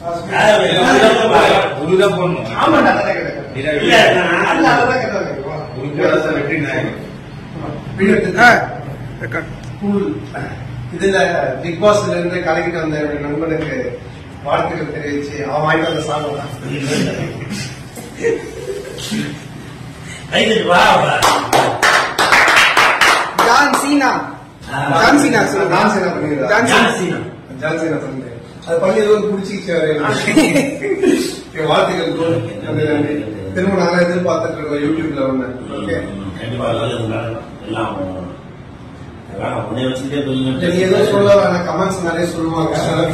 உருதான் போடணும் ஆமாண்டா அதான் கேட்டேன். இல்ல, இல்ல, நான் அல்ல, அதான் கேட்டேன். வா. உருப்படாத வெற்றி நாயகன் வீடியோ எடுத்து. Cool. இதுல பிக் பாஸ்ல இருந்து கலக்கிட்டு வந்த என்னுடைய நண்பனுக்கு வாழ்த்துக்கள் தெரிவிச்சு அவன் வாங்கிட்டு வந்த சாதம் தான் ஜான் சீனா ஜான் சீனா சொல்லுங்க. ஜான் சீனா பண்ணிடுறா. John John Cena. Cena. John Cena பண்ணு. அது பண்ணி ஏதோ பிடிச்சிக்கிச்சு அவரு. என் வாழ்த்துக்கள் cool. நன்றி, நன்றி. திரும்ப நாங்க எதிர்பார்த்துட்டு இருக்கோம் யூடியூப்ல ஒண்ணு ஓகே கண்டிப்பா அதாவது உங்களால எல்லாம் எல்லாம் உன்னை வச்சுட்டே இல்ல, நீ ஏதோ சொல்ல வேணாம் கமெண்ட்ஸ் நிறைய சொல்லுவாங்க அதெல்லாம்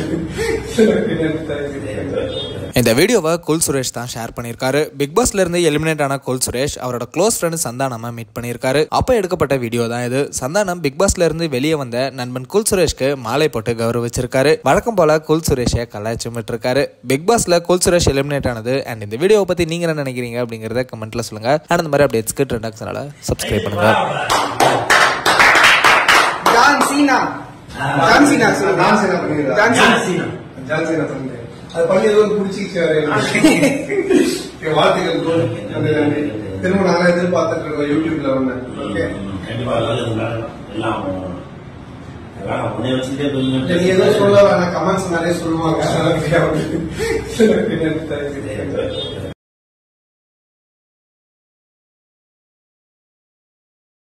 தெரியாது. இந்த வீடியோவை குல் சுரேஷ் தான் ஷேர் பண்ணியிருக்காரு பிக் பாஸ்ல இருந்து எலிமினேட் ஆன குல் சுரேஷ் அவரோட க்ளோஸ் ஃப்ரெண்ட் சந்தானமா மீட் பண்ணியிருக்காரு அப்போ எடுக்கப்பட்ட வீடியோ தான் இது சந்தானம் பிக் பாஸ்ல இருந்து வெளியே வந்த நண்பன் குல் சுரேஷ்க்கு மாலை போட்டு கௌரவிச்சிருக்காரு வழக்கம் போல குல் சுரேஷை கலாய்ச்சும் விட்டுருக்காரு பிக் பாஸ்ல குல் சுரேஷ் எலிமினேட் ஆனது அண்ட் இந்த வீடியோவை பத்தி நீங்க என்ன நினைக்கிறீங்க அப்படிங்கறத கமெண்ட்ல சொல்லுங்க அண்ட் இந்த மாதிரி அப்டேட்ஸ்க்கு ட்ரெண்ட் சேனலை சப்ஸ்கிரைப் பண்ணுங்க ஜான் சீனா ஜான் சீனா சொல்லுங்க. ஜான் சீனா பண்ணிடுறா. John John Cena. Cena. John Cena பண்ணு. அது பண்ணி ஏதோ பிடிச்சிக்கிச்சு அவரு. என் வாழ்த்துக்கள் cool. நன்றி, நன்றி. திரும்ப நாங்க எதிர்பார்த்துட்டு இருக்கோம் யூடியூப்ல ஒண்ணு ஓகே கண்டிப்பா அதாவது உங்களால எல்லாம் எல்லாம் உன்னை வச்சுட்டே இல்ல, நீ ஏதோ சொல்ல வேணாம் கமெண்ட்ஸ் நிறைய சொல்லுவாங்க அதெல்லாம் தெரியாது. தெரியும்